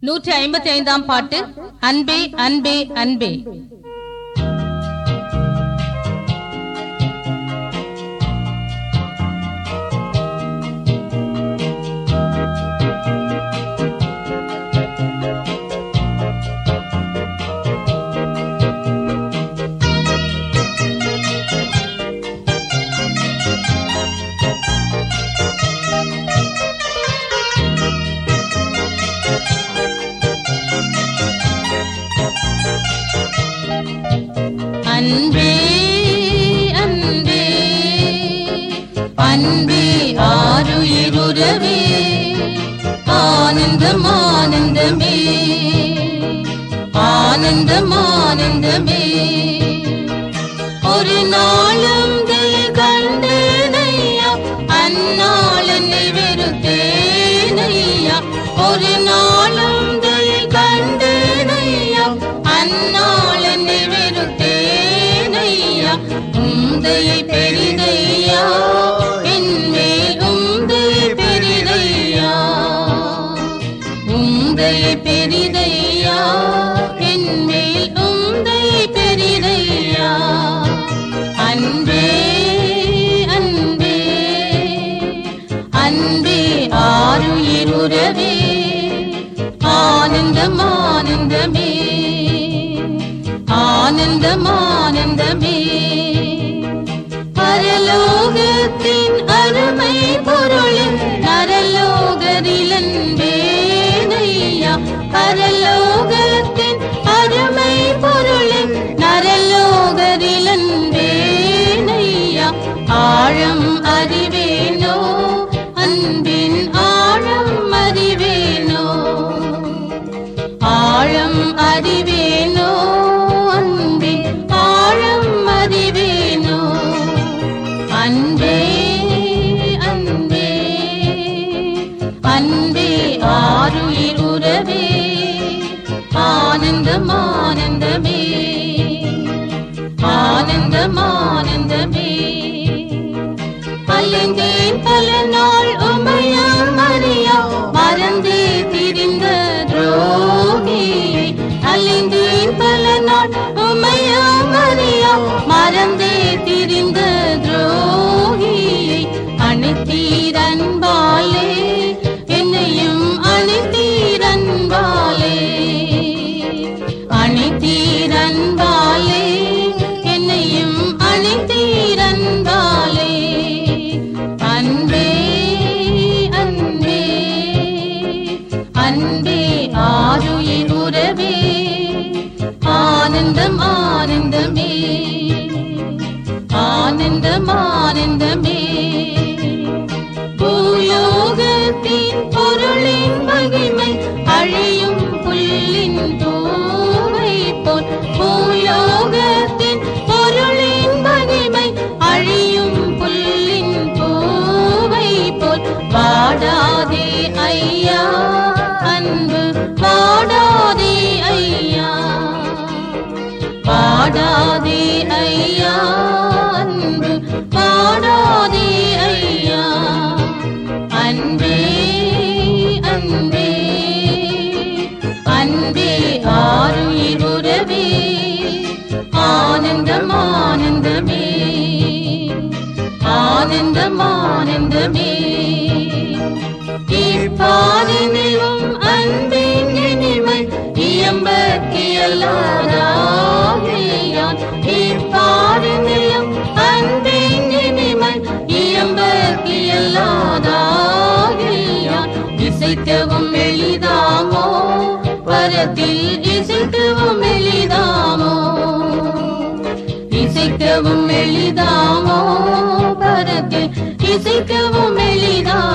நூற்றி ஐம்பத்தி ஐந்தாம் பாட்டு அன்பே அன்பே அன்பே அன்பே அன்பே அன்பே ஆருயிருவே ஆனந்தம் ஆனந்தமே ஆனந்தம் ஆனந்தமே ஒரு நாளும் தயை கண்டேனையா அந்நாள் என்னை வெறுத்தேனையா ஒரு நாளும் தயை கண்டேனையா அந்நாள் என்னை வெறுத்தேனையா உந்தையை பெரிதையா என்மேல் உந்தையை பெரிதையா உந்தையை பெரிதையா என்மேல் உந்தையை பெரிதையா அன்பே அன்பே அன்பே ஆருயிருவே ஆனந்தம் ஆனந்தமே ஆனந்தம் ஆனந்தமே பரலோகத்தின் அருமை பொருளின் நரலோகரிலன்பேனையா பரலோகத்தின் அருமை பொருளின் நரலோகரிலன்பேனையா ஆழம் அறிவேனோ அன்பின் ஆழம் அறிவேனோ ஆழம் அறிவேனோ அன்பின் ஆழம் அறிவேனோ அன்பே அன்பே அன்பே ஆருயிர் உறவே ஆனந்தம் ஆனந்தமே ஆனந்தம் ஆனந்தமே அலைந்தேன் பல நாள் உமையா மரியா மறந்தே திரிந்த துரோகியை அலைந்தேன் பல நாள் உமையா மரியா மறந்தே திரிந்த துரோகியை அணைத்தீரன்பாலே என்னையும் அணைத்தீரன்பாலே அணைத்தீரன்பாலே என்னையும் அணைத்தீரன்பாலே அன்பே அன்பே அன்பே ஆருயிர் உறவே ஆனந்தம் ஆனந்தமே ஆனந்தம் ஆனந்தமே பூலோகத்தின் பொருளின் மகிமை அழியும் புல்லின் தூவை போல் பூலோகத்தின் பொருளின் மகிமை அழியும் புல்லின் பூவை போல் வாடாதே ஐயா அன்பு வாடாதே ஐயா வாடாதே ஐயா அன்பு வாடாதே ஐயா அன்பே அன்பே அன்பே ஆருயிர் உறவே ஆனந்தம் ஆனந்தமே ஆனந்தம் ஆனந்தமே இப்பாரினிலும் அன்பின் இனிமை இயம்பக்கியல்லாதாகியான் இப்பாரினிலும் அன்பின் இனிமை இயம்பக்கியல்லாதாகியான் இசைக்கவும் எளிதாமோ பரத்தில் இசைக்கவும் எளிதாமோ இசைக்கவும் எளிதாமோ பரத்தில் இசைக்கவும் எளிதாமோ